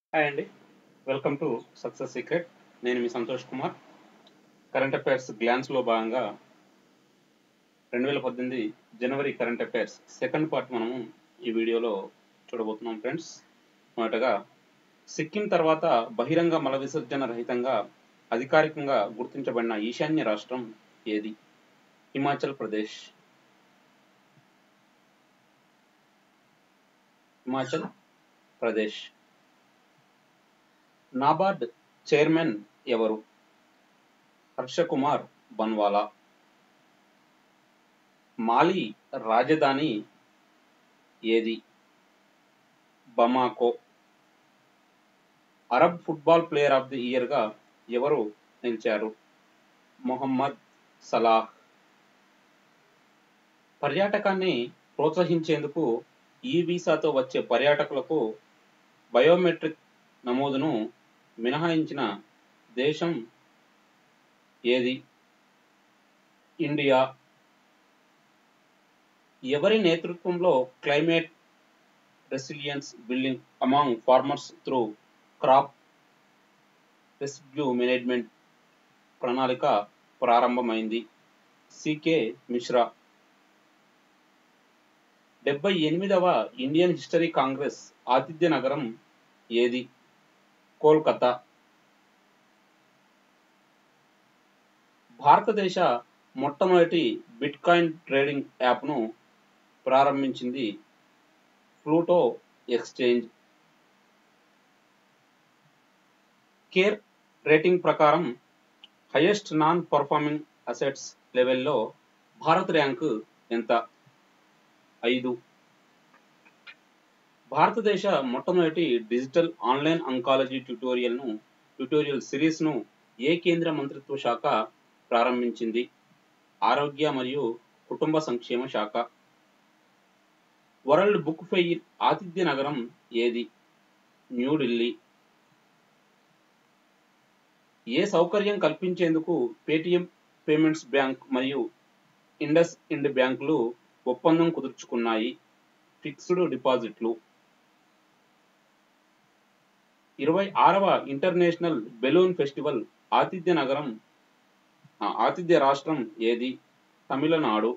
hi అండి welcome to success secret నేను మీ సంతోష్ కుమార్ కరెంట్ అఫైర్స్ గ్లాన్స్లో భాగంగా రెండు వేల పద్దెనిమిది జనవరి కరెంట్ అఫైర్స్ సెకండ్ పార్ట్ మనము ఈ వీడియోలో చూడబోతున్నాం ఫ్రెండ్స్ మొదటగా సిక్కిం తర్వాత బహిరంగ మల విసర్జన రహితంగా అధికారికంగా గుర్తించబడిన ఈశాన్య రాష్ట్రం ఏది హిమాచల్ ప్రదేశ్ హిమాచల్ ప్రదేశ్ నాబార్డ్ చైర్మన్ ఎవరు హర్షకుమార్ బన్వాలా మాలి రాజధాని ఏది Bamako Arab football player of the ఇయర్గా ఎవరు నిలిచారు మొహమ్మద్ సలాహ్ పర్యాటకాన్ని ప్రోత్సహించేందుకు ఈ వీసాతో వచ్చే పర్యాటకులకు బయోమెట్రిక్ నమోదును మినహాయించిన దేశం ఏది ఇండియా ఎవరి నేతృత్వంలో climate resilience building among farmers through crop residue management ప్రణాళిక ప్రారంభమైంది సికే మిశ్రా డెబ్బై ఎనిమిదవ ఇండియన్ హిస్టరీ కాంగ్రెస్ ఆతిథ్య నగరం ఏది కోల్కతా భారతదేశ మొట్టమొదటి బిట్కాయిన్ ట్రేడింగ్ యాప్ను ప్రారంభించింది ఫ్లూటో ఎక్స్చేంజ్ కేర్ రేటింగ్ ప్రకారం హైయెస్ట్ నాన్ పర్ఫార్మింగ్ అసెట్స్ లెవెల్లో భారత్ ర్యాంకు ఎంత ఐదు భారతదేశ మొట్టమొదటి డిజిటల్ ఆన్లైన్ అంకాలజీ ట్యుటోరియల్ను ట్యుటోరియల్ సిరీస్ను ఏ కేంద్ర మంత్రిత్వ శాఖ ప్రారంభించింది ఆరోగ్య మరియు కుటుంబ సంక్షేమ శాఖ వరల్డ్ బుక్ ఫెయిర్ ఆతిథ్య నగరం ఏది న్యూఢిల్లీ ఏ సౌకర్యం కల్పించేందుకు పేటిఎం పేమెంట్స్ బ్యాంక్ మరియు ఇండస్ ఇండ్ బ్యాంకులు ఒప్పందం కుదుర్చుకున్నాయి ఫిక్స్డ్ డిపాజిట్లు ఇరవై ఆరవ ఇంటర్నేషనల్ బెలూన్ ఫెస్టివల్ ఆతిథ్య నగరం ఆతిథ్య రాష్ట్రం ఏది తమిళనాడు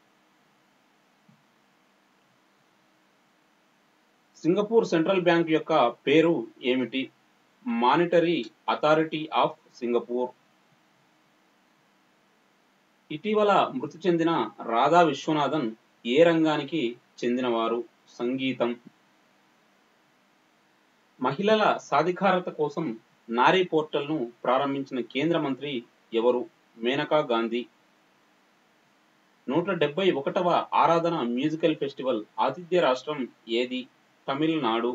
సింగపూర్ సెంట్రల్ బ్యాంక్ యొక్క పేరు ఏమిటి మానిటరీ అథారిటీ ఆఫ్ సింగపూర్ ఇటీవల మృతి చెందిన రాధా విశ్వనాథన్ ఏ రంగానికి చెందినవారు సంగీతం మహిళల సాధికారత కోసం నారీ పోర్టల్ను ప్రారంభించిన కేంద్ర మంత్రి ఎవరు మేనకా గాంధీ నూట డెబ్బై ఒకటవ ఆరాధన మ్యూజికల్ ఫెస్టివల్ ఆతిథ్య రాష్ట్రం ఏది తమిళనాడు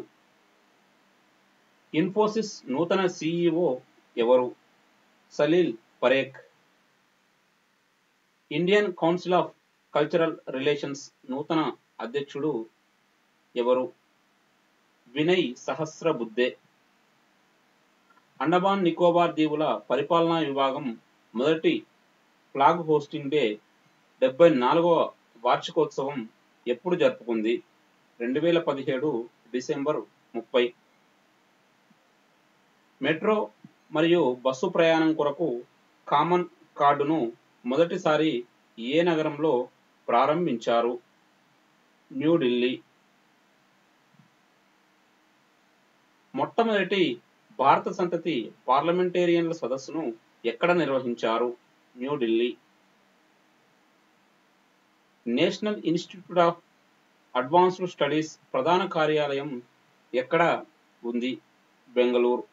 ఇన్ఫోసిస్ నూతన సిఇఓ ఎవరు Salil Parekh Indian council of cultural relations నూతన అధ్యక్షుడు ఎవరు వినయ్ సహస్రబుద్ధే అండమాన్ నికోబార్ దీవుల పరిపాలనా విభాగం మొదటి ఫ్లాగ్ హోస్టింగ్ డే డెబ్బై నాలుగవ వార్షికోత్సవం ఎప్పుడు జరుపుకుంది రెండు వేల పదిహేడు డిసెంబర్ ముప్పై మెట్రో మరియు బస్సు ప్రయాణం కొరకు కామన్ కార్డును మొదటిసారి ఏ నగరంలో ప్రారంభించారు న్యూఢిల్లీ మొట్టమొదటి భారత సంతతి పార్లమెంటేరియన్ల సదస్సును ఎక్కడ నిర్వహించారు New Delhi national institute of advanced studies ప్రధాన కార్యాలయం ఎక్కడ ఉంది బెంగళూరు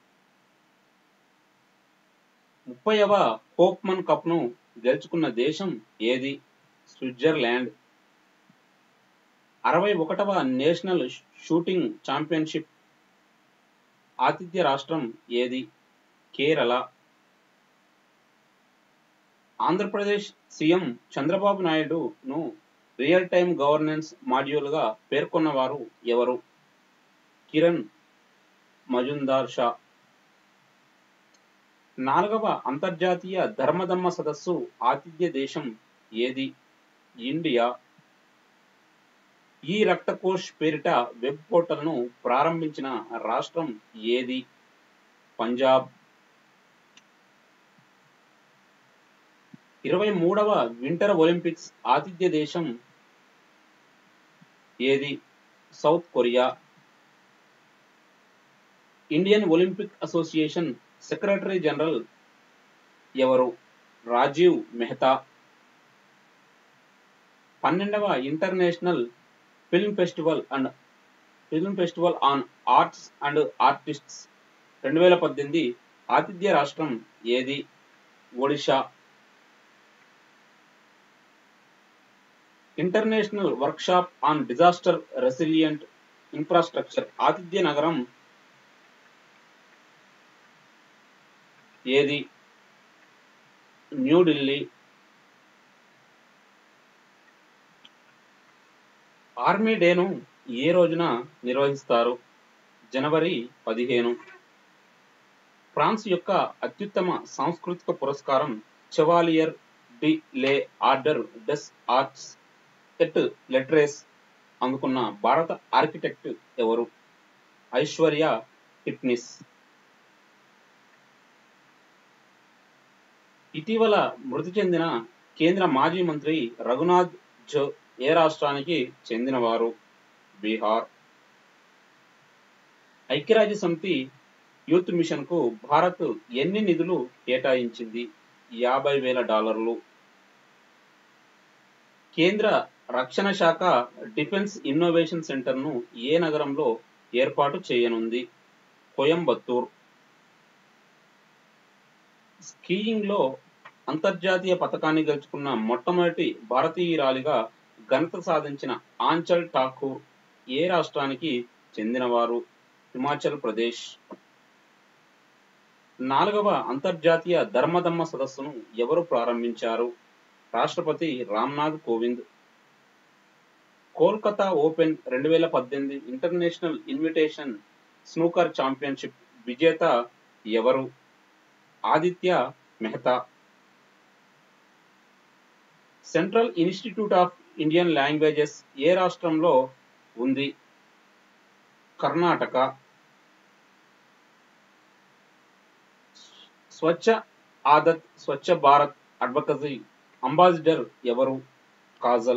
ముప్పైవ హోప్మన్ కప్ను గెలుచుకున్న దేశం ఏది స్విట్జర్లాండ్ అరవై ఒకటవ నేషనల్ షూటింగ్ ఛాంపియన్షిప్ ఆతిథ్య రాష్ట్రం ఏది కేరళ ఆంధ్రప్రదేశ్ సీఎం చంద్రబాబు నాయుడును రియల్ టైమ్ గవర్నెన్స్ మాడ్యూల్గా పేర్కొన్నవారు ఎవరు కిరణ్ మజుందార్ షా నాలుగవ అంతర్జాతీయ ధర్మదమ్మ సదస్సు ఆతిథ్య దేశం ఏది ఇండియా ఈ రక్తకోష్ పేరిట వెబ్ పోర్టల్ను ప్రారంభించిన రాష్ట్రం ఏది పంజాబ్ ఇరవై మూడవ వింటర్ ఒలింపిక్స్ ఆతిథ్య దేశం ఏది South Korea Indian Olympic Association secretary general ఎవరు రాజీవ్ మెహతా పన్నెండవ international film festival and film festival on arts and artists రెండు వేల పద్దెనిమిది ఆతిథ్య రాష్ట్రం ఏది Odisha international workshop on disaster resilient infrastructure ఆతిథ్య నగరం ఏది న్యూఢిల్లీ ఆర్మీ డేను ఏ రోజున నిర్వహిస్తారు జనవరి పదిహేను ఫ్రాన్స్ యొక్క అత్యుత్తమ సాంస్కృతిక పురస్కారం Chevalier de le Order des Arts et Lettres అందుకున్న భారత ఆర్కిటెక్ట్ ఎవరు ఐశ్వర్య టిప్నిస్ ఇటీవల మృతి చెందిన కేంద్ర మాజీ మంత్రి రఘునాథ్ జో ఏ రాష్ట్రానికి చెందినవారు బీహార్ ఐక్యరాజ్య సమితి యూత్ మిషన్ కు భారత్ ఎన్ని నిధులు కేటాయించింది యాభై వేల డాలర్లు కేంద్ర రక్షణ శాఖ డిఫెన్స్ ఇన్నోవేషన్ సెంటర్ ను ఏ నగరంలో ఏర్పాటు చేయనుంది కోయంబత్తూర్ స్కీయింగ్ లో అంతర్జాతీయ పథకాన్ని గెలుచుకున్న మొట్టమొదటి భారతీయురాలిగా ఘనత సాధించిన ఆంచల్ ఠాకూర్ ఏ రాష్ట్రానికి చెందినవారు హిమాచల్ ప్రదేశ్ నాలుగవ అంతర్జాతీయ ధర్మదమ్మ సదస్సును ఎవరు ప్రారంభించారు రాష్ట్రపతి రామ్నాథ్ కోవింద్ కోల్కతా ఓపెన్ రెండు వేల పద్దెనిమిది ఇంటర్నేషనల్ ఇన్విటేషన్ స్నూకర్ ఛాంపియన్షిప్ విజేత ఎవరు Aditya Mehta central institute of Indian languages ఏ రాష్ట్రంలో ఉంది కర్ణాటక స్వచ్ఛ ఆదత్ స్వచ్ఛ భారత్ అడ్వకసీ అంబాసిడర్ ఎవరు కాజల్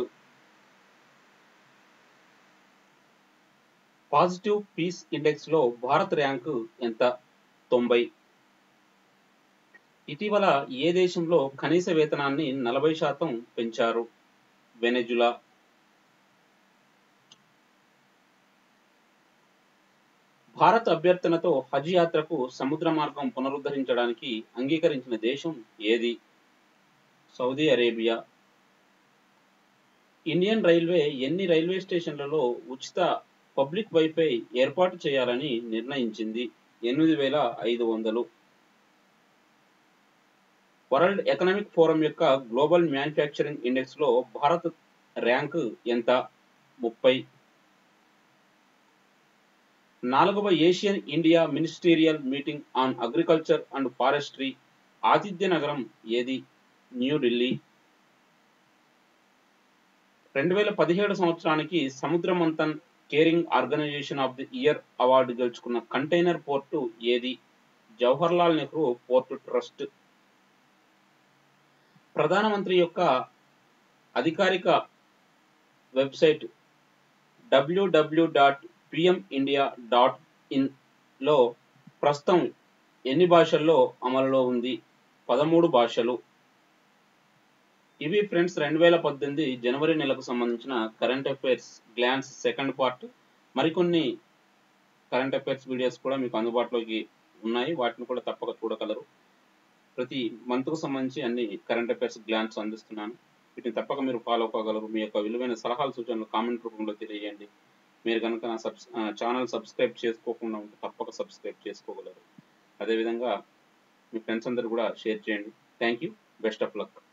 పాజిటివ్ పీస్ ఇండెక్స్ లో భారత్ ర్యాంకు ఎంత తొంభై ఇటీవల ఏ దేశంలో కనీస వేతనాన్ని నలభై శాతం పెంచారు వెనెజులా భారత్ అభ్యర్థనతో హజ్ యాత్రకు సముద్ర మార్గం పునరుద్ధరించడానికి అంగీకరించిన దేశం ఏది సౌదీ అరేబియా ఇండియన్ రైల్వే ఎన్ని రైల్వే స్టేషన్లలో ఉచిత పబ్లిక్ వైఫై ఏర్పాటు చేయాలని నిర్ణయించింది ఎనిమిది వేల ఐదు వందలు వరల్డ్ ఎకనామిక్ ఫోరం యొక్క గ్లోబల్ మ్యానుఫ్యాక్చరింగ్ ఇండెక్స్ లో భారత్ ర్యాంకు ఎంత ముప్పై నాలుగవ Asian India ministerial meeting on agriculture and forestry ఆతిథ్య నగరం ఏది న్యూఢిల్లీ రెండు వేల పదిహేడు సంవత్సరానికి Samudra Manthan caring organisation of the year award గెలుచుకున్న కంటైనర్ పోర్టు ఏది జవహర్లాల్ నెహ్రూ పోర్టు ట్రస్ట్ ప్రధానమంత్రి యొక్క అధికారిక website WWW dot PM India dot in లో ప్రస్తుతం ఎన్ని భాషల్లో అమలులో ఉంది పదమూడు భాషలు ఇవి ఫ్రెండ్స్ రెండు వేల పద్దెనిమిది జనవరి నెలకు సంబంధించిన current affairs glance second part మరికొన్ని కరెంట్ అఫైర్స్ వీడియోస్ కూడా మీకు అందుబాటులోకి ఉన్నాయి వాటిని కూడా తప్పక చూడగలరు ప్రతి మంత్కు సంబంధించి అన్ని కరెంట్ అఫైర్స్ గ్లాన్స్ అందిస్తున్నాను వీటిని తప్పక మీరు ఫాలో కాగలరు మీ యొక్క విలువైన సలహాలు సూచనలు కామెంట్ రూపంలో తెలియజేయండి మీరు కనుక నా సబ్స్ ఛానల్ సబ్స్క్రైబ్ చేసుకోకుండా ఉంటే తప్పక సబ్స్క్రైబ్ చేసుకోగలరు అదేవిధంగా మీ ఫ్రెండ్స్ అందరు కూడా షేర్ చేయండి thank you best of luck